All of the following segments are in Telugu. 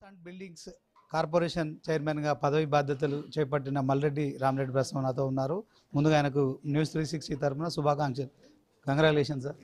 అండ్ బిల్డింగ్స్ కార్పొరేషన్ చైర్మన్గా పదవి బాధ్యతలు చేపట్టిన మల్రెడ్డి రామరెడ్డి ప్రస్తుతం నాతో ఉన్నారు ముందుగా ఆయనకు న్యూస్ త్రీ సిక్స్టీ తరఫున శుభాకాంక్షలు కంగ్రాచులేషన్ సార్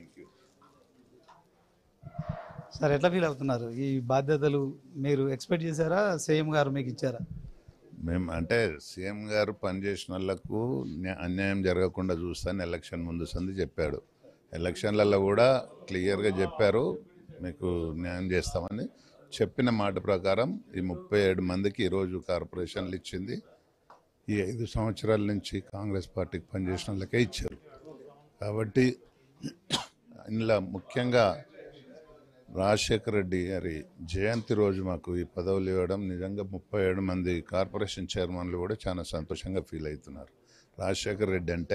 సార్ ఎట్లా ఫీల్ అవుతున్నారు ఈ బాధ్యతలు మీరు ఎక్స్పెక్ట్ చేశారా సీఎం గారు మీకు ఇచ్చారా మేము అంటే సీఎం గారు పనిచేసిన వాళ్ళకు న్యా- అన్యాయం జరగకుండా చూస్తాను ఎలక్షన్ ముందు సంది చెప్పాడు ఎలక్షన్లలో కూడా క్లియర్గా చెప్పారు మీకు న్యాయం చేస్తామని చెప్పిన మాట ప్రకారం ఈ ముప్పై ఏడు మందికి ఈరోజు కార్పొరేషన్లు ఇచ్చింది ఈ ఐదు సంవత్సరాల నుంచి కాంగ్రెస్ పార్టీకి పనిచేసిన వాళ్ళకే ఇచ్చారు కాబట్టి ఇందులో ముఖ్యంగా రాజశేఖర రెడ్డి గారి జయంతి రోజు మాకు ఈ పదవులు ఇవ్వడం నిజంగా ముప్పై ఏడు మంది కార్పొరేషన్ చైర్మన్లు కూడా చాలా సంతోషంగా ఫీల్ అవుతున్నారు రాజశేఖర రెడ్డి అంటే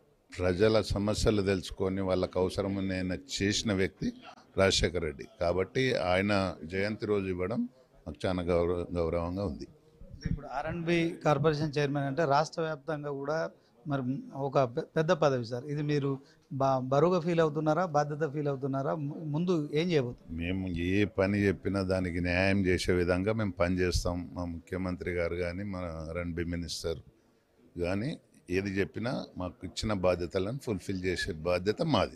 ప్రజల సమస్యలు తెలుసుకొని వాళ్ళకు అవసరమైన చేసిన వ్యక్తి రాజశేఖర రెడ్డి కాబట్టి ఆయన జయంతి రోజు ఇవ్వడం మాకు చాలా గౌరవ గౌరవంగా ఉంది ఇప్పుడు ఆర్ఎండ్బి కార్పొరేషన్ చైర్మన్ అంటే రాష్ట్ర వ్యాప్తంగా కూడా మరి ఒక పె- పెద్ద పదవి సార్ ఇది మీరు బా బరువుగా ఫీల్ అవుతున్నారా బాధ్యత ఫీల్ అవుతున్నారా ము- ముందు ఏం చేయబోతున్నారు మేము ఏ పని చెప్పినా దానికి న్యాయం చేసే విధంగా మేము పనిచేస్తాం మా ముఖ్యమంత్రి గారు కానీ మా రణబి మినిస్టర్ కానీ ఏది చెప్పినా మాకు ఇచ్చిన బాధ్యతలను ఫుల్ఫిల్ చేసే బాధ్యత మాది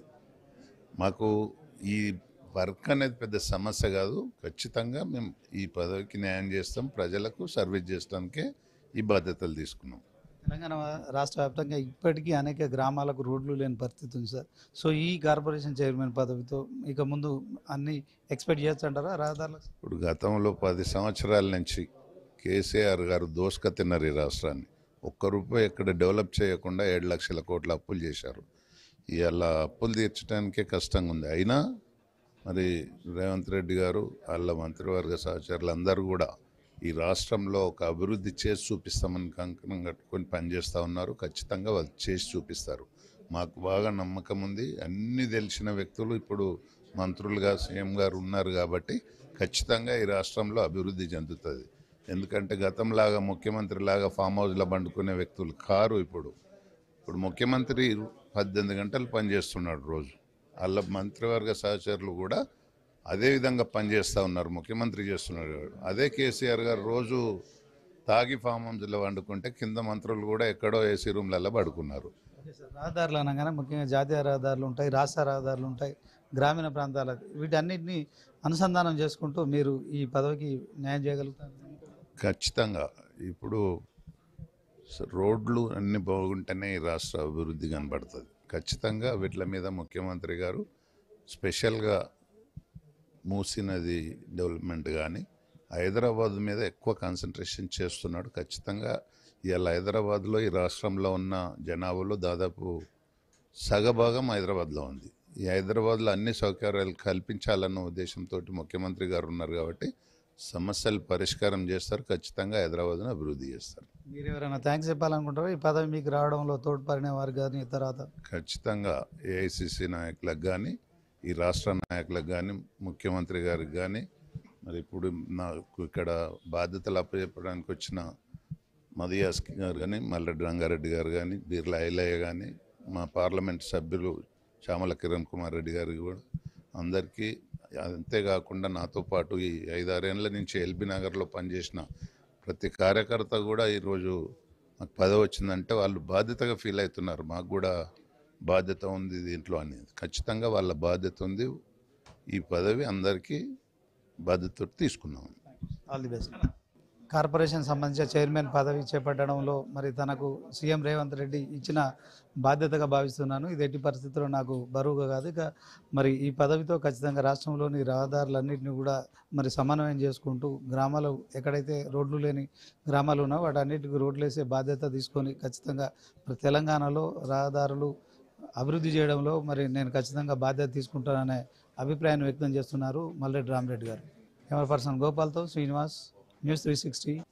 మాకు ఈ వర్క్ అనేది పెద్ద సమస్య కాదు ఖచ్చితంగా మేము ఈ పదవికి న్యాయం చేస్తాం ప్రజలకు సర్వీస్ చేయడానికే ఈ బాధ్యతలు తీసుకున్నాం తెలంగాణ రాష్ట్ర వ్యాప్తంగా ఇప్పటికీ అనేక గ్రామాలకు రోడ్లు లేని పరిస్థితి ఉంది సార్ సో ఈ కార్పొరేషన్ చైర్మన్ పదవితో ఇక ముందు అన్ని ఎక్స్పెక్ట్ చేయొచ్చు అంటారా రహదారులకు ఇప్పుడు గతంలో పది సంవత్సరాల నుంచి కేసీఆర్ గారు దోసుక తిన్నారు ఈ రాష్ట్రాన్ని ఒక్క రూపాయి ఎక్కడ డెవలప్ చేయకుండా ఏడు లక్షల కోట్ల అప్పులు చేశారు ఇవాళ అప్పులు తీర్చడానికే కష్టంగా ఉంది అయినా మరి రేవంత్ రెడ్డి గారు వాళ్ళ మంత్రివర్గ సహచరులు అందరూ కూడా ఈ రాష్ట్రంలో ఒక అభివృద్ధి చేసి చూపిస్తామని కంకణం కట్టుకొని పనిచేస్తూ ఉన్నారు ఖచ్చితంగా వాళ్ళు చేసి చూపిస్తారు మాకు బాగా నమ్మకం ఉంది అన్ని తెలిసిన వ్యక్తులు ఇప్పుడు మంత్రులుగా సీఎం గారు ఉన్నారు కాబట్టి ఖచ్చితంగా ఈ రాష్ట్రంలో అభివృద్ధి చెందుతుంది ఎందుకంటే గతంలాగా ముఖ్యమంత్రి లాగా ఫామ్ హౌస్లో పండుకునే వ్యక్తులు కారు ఇప్పుడు ఇప్పుడు ముఖ్యమంత్రి పద్దెనిమిది గంటలు పనిచేస్తున్నాడు రోజు వాళ్ళ మంత్రివర్గ సహచరులు కూడా అదే విధంగా పనిచేస్తూ ఉన్నారు ముఖ్యమంత్రి చేస్తున్నాడు అదే కేసీఆర్ గారు రోజు తాగి ఫామ్ హౌస్లో వండుకుంటే కింద మంత్రులు కూడా ఎక్కడో ఏసీ రూమ్లలో పడుకున్నారు ఓకే సార్ రహదారులు అనగానే ముఖ్యంగా జాతీయ రహదారులు ఉంటాయి రాష్ట్ర రహదారులు ఉంటాయి గ్రామీణ ప్రాంతాలకు వీటన్నిటిని అనుసంధానం చేసుకుంటూ మీరు ఈ పదవికి న్యాయం చేయగలుగుతారు ఖచ్చితంగా ఇప్పుడు స- రోడ్లు అన్ని బాగుంటేనే ఈ రాష్ట్ర అభివృద్ధి కనబడుతుంది ఖచ్చితంగా వీటి మీద ముఖ్యమంత్రి గారు స్పెషల్గా మూసీ నది డెవలప్మెంట్ కానీ హైదరాబాద్ మీద ఎక్కువ కాన్సన్ట్రేషన్ చేస్తున్నాడు ఖచ్చితంగా ఇవాళ హైదరాబాద్లో ఈ రాష్ట్రంలో ఉన్న జనాభాలో దాదాపు సగభాగం హైదరాబాద్లో ఉంది ఈ హైదరాబాద్లో అన్ని సౌకర్యాలు కల్పించాలన్న ఉద్దేశంతో ముఖ్యమంత్రి గారు ఉన్నారు కాబట్టి సమస్యలు పరిష్కారం చేస్తారు ఖచ్చితంగా హైదరాబాద్ను అభివృద్ధి చేస్తారు మీరు ఎవరైనా థ్యాంక్స్ చెప్పాలనుకుంటారా ఈ పదవి మీకు రావడంలో తోడ్పడిన వారు కానీ తర్వాత ఖచ్చితంగా ఏఐసిసి నాయకులకు కానీ ఈ రాష్ట్ర నాయకులకు కానీ ముఖ్యమంత్రి గారికి కానీ మరి ఇప్పుడు నాకు ఇక్కడ బాధ్యతలు అప్పచెప్పడానికి వచ్చిన మదియాస్ గారు కానీ మల్లెడ్డి రంగారెడ్డి గారు కానీ బీర్ల ఐలయ్య కానీ మా పార్లమెంట్ సభ్యులు చామల కిరణ్ కుమార్ రెడ్డి గారికి కూడా అందరికీ అంతేకాకుండా నాతో పాటు ఈ ఐదారేళ్ల నుంచి ఎల్బీ నగర్లో పనిచేసిన ప్రతి కార్యకర్త కూడా ఈరోజు మాకు పదవి వచ్చిందంటే వాళ్ళు బాధ్యతగా ఫీల్ అవుతున్నారు మాకు కూడా బాధ్యత ఉంది దీంట్లో అనేది ఖచ్చితంగా వాళ్ళ బాధ్యత ఉంది ఈ పదవి అందరికీ బాధ్యత తీసుకున్నాం ఆల్ ది బెస్ట్ కార్పొరేషన్ సంబంధించిన చైర్మన్ పదవి చేపట్టడంలో మరి తనకు సీఎం రేవంత్ రెడ్డి ఇచ్చిన బాధ్యతగా భావిస్తున్నాను ఇది ఎట్టి పరిస్థితుల్లో నాకు బరువుగా కాదు ఇక మరి ఈ పదవితో ఖచ్చితంగా రాష్ట్రంలోని రహదారులన్నింటినీ కూడా మరి సమన్వయం చేసుకుంటూ గ్రామాలు ఎక్కడైతే రోడ్లు లేని గ్రామాలు ఉన్నాయో వాటన్నిటికీ రోడ్లు వేసే బాధ్యత తీసుకొని ఖచ్చితంగా మరి తెలంగాణలో రహదారులు అభివృద్ధి చేయడంలో మరి నేను ఖచ్చితంగా బాధ్యత తీసుకుంటాననే అభిప్రాయాన్ని వ్యక్తం చేస్తున్నారు మల్లెడ్డి రామరెడ్డి గారు కెమెరా పర్సన్ గోపాల్తో శ్రీనివాస్ న్యూస్ త్రీ సిక్స్టీ